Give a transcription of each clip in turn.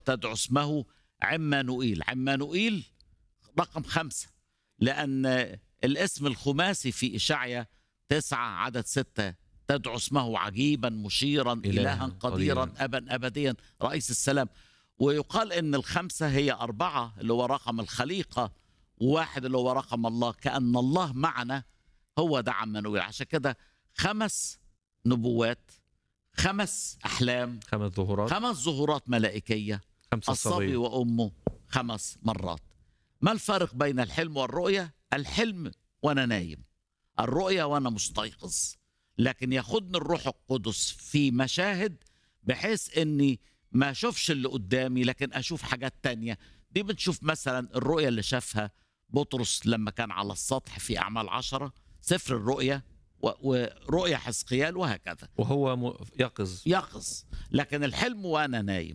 تدعو اسمه عمانوئيل عمانوئيل رقم خمسة لأن الاسم الخماسي في إشعيا تسعة عدد ستة تدعو اسمه عجيبا مشيرا إلها إلها قديرا قديراً. أبا أبديا رئيس السلام ويقال إن الخمسة هي أربعة اللي هو رقم الخليقة وواحد اللي هو رقم الله كأن الله معنا هو ده عمانوئيل عشان كده خمس نبوات خمس أحلام خمس ظهورات خمس ظهورات ملائكية خمسة الصبي صبي وأمه خمس مرات ما الفرق بين الحلم والرؤية؟ الحلم وأنا نايم الرؤية وأنا مستيقظ لكن ياخدني الروح القدس في مشاهد بحيث أني ما أشوفش اللي قدامي لكن أشوف حاجات تانية دي بنشوف مثلا الرؤية اللي شافها بطرس لما كان على السطح في أعمال عشرة سفر الرؤية و- ورؤية حزقيال وهكذا وهو م- يقظ يقظ لكن الحلم وانا نايم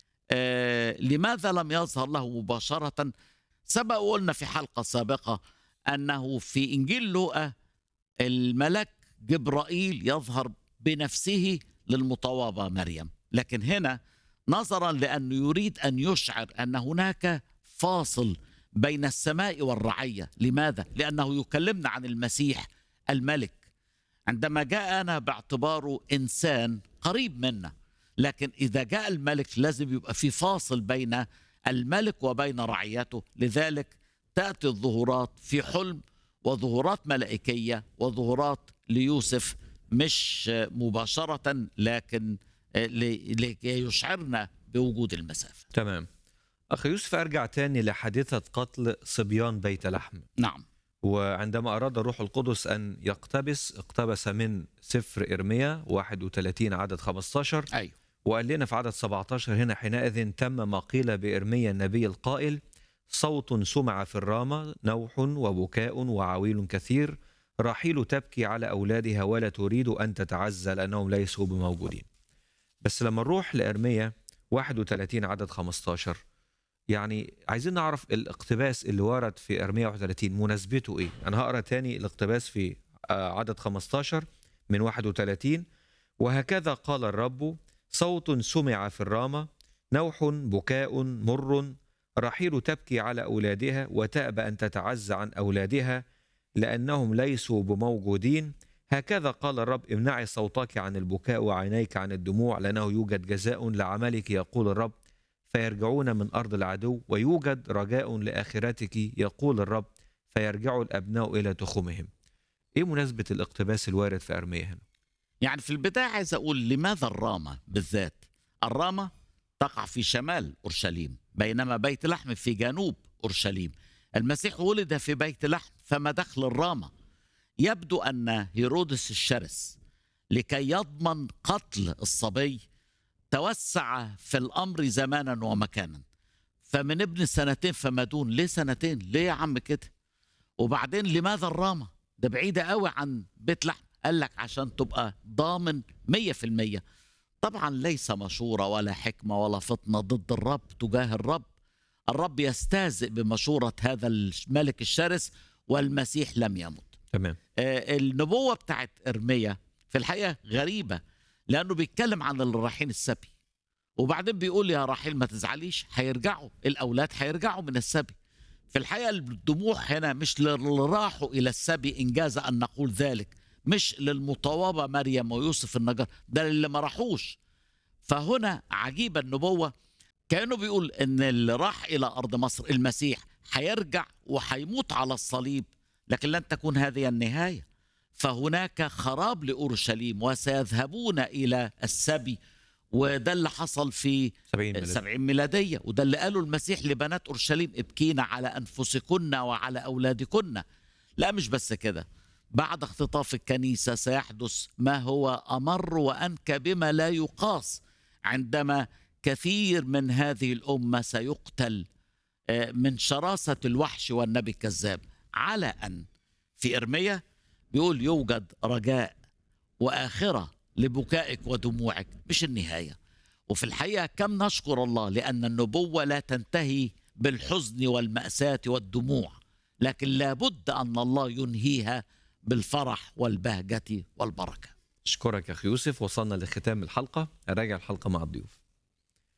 آه لماذا لم يظهر له مباشرة سبق وقلنا في حلقة سابقة أنه في إنجيل لوقا الملك جبرائيل يظهر بنفسه للمطوبة مريم لكن هنا نظرا لأنه يريد أن يشعر أن هناك فاصل بين السماء والرعية لماذا؟ لأنه يكلمنا عن المسيح الملك عندما جاء أنا باعتباره إنسان قريب منا لكن إذا جاء الملك لازم يبقى في فاصل بين الملك وبين رعيته لذلك تأتي الظهورات في حلم وظهورات ملائكية وظهورات ليوسف مش مباشرة لكن ل- لكي يشعرنا بوجود المسافة تمام أخي يوسف أرجع تاني لحادثة قتل صبيان بيت لحم نعم وعندما أراد الروح القدس أن يقتبس اقتبس من سفر إرميا 31 عدد 15 أيوه وقال لنا في عدد 17 هنا حينئذ تم ما قيل بإرميا النبي القائل صوت سمع في الرامة نوح وبكاء وعويل كثير راحيل تبكي على أولادها ولا تريد أن تتعزى لأنهم ليسوا بموجودين بس لما نروح لإرميا 31 عدد 15 يعني عايزين نعرف الاقتباس اللي ورد في إرميا 31 مناسبته إيه أنا هقرأ تاني الاقتباس في آه، عدد 15 من 31 وهكذا قال الرب صوت سمع في الرامة نوح بكاء مر رحيل تبكي على أولادها وتأبى أن تتعزى عن أولادها لأنهم ليسوا بموجودين هكذا قال الرب امنعي صوتك عن البكاء وعينيك عن الدموع لأنه يوجد جزاء لعملك يقول الرب فيرجعون من أرض العدو ويوجد رجاء لآخرتك يقول الرب فيرجع الأبناء إلى تخومهم إيه مناسبة الاقتباس الوارد في أرميا هنا؟ يعني في البداية عايز أقول لماذا الرامة بالذات الرامة تقع في شمال أورشليم بينما بيت لحم في جنوب أورشليم المسيح ولد في بيت لحم فما دخل الرامة يبدو أن هيرودس الشرس لكي يضمن قتل الصبي توسع في الأمر زمانا ومكانا فمن ابن سنتين فما دون ليه سنتين ليه يا عم كده وبعدين لماذا الرامة ده بعيدة قوي عن بيت لحم قال لك عشان تبقى ضامن مية في المية طبعا ليس مشورة ولا حكمة ولا فطنة ضد الرب تجاه الرب الرب يستهزئ بمشورة هذا الملك الشرس والمسيح لم يمت تمام آه، النبوة بتاعت إرميا في الحقيقة غريبة لأنه بيتكلم عن اللي رايحين السبي وبعدين بيقول يا رحيل ما تزعليش هيرجعوا الأولاد هيرجعوا من السبي في الحقيقة الدموع هنا مش للي راحوا إلى السبي إن جاز أن نقول ذلك مش للمطوبة مريم ويوسف النجار ده اللي ما راحوش فهنا عجيبة النبوة كأنه بيقول إن اللي راح إلى أرض مصر المسيح هيرجع وهيموت على الصليب لكن لن تكون هذه النهاية فهناك خراب لأورشليم وسيذهبون إلى السبي وده اللي حصل في 70 ميلاد. سبعين ميلادية وده اللي قاله المسيح لبنات أورشليم ابكينا على أنفسكن وعلى أولادكن لا مش بس كده بعد اختطاف الكنيسة سيحدث ما هو أمر وأنكى بما لا يقاس عندما كثير من هذه الأمة سيقتل آه، من شراسة الوحش والنبي الكذاب على أن في إرميا بيقول يوجد رجاء وآخرة لبكائك ودموعك مش النهاية وفي الحقيقة كم نشكر الله لأن النبوة لا تنتهي بالحزن والمأساة والدموع لكن لابد أن الله ينهيها بالفرح والبهجة والبركة أشكرك يا أخي يوسف وصلنا لختام الحلقة أراجع الحلقة مع الضيوف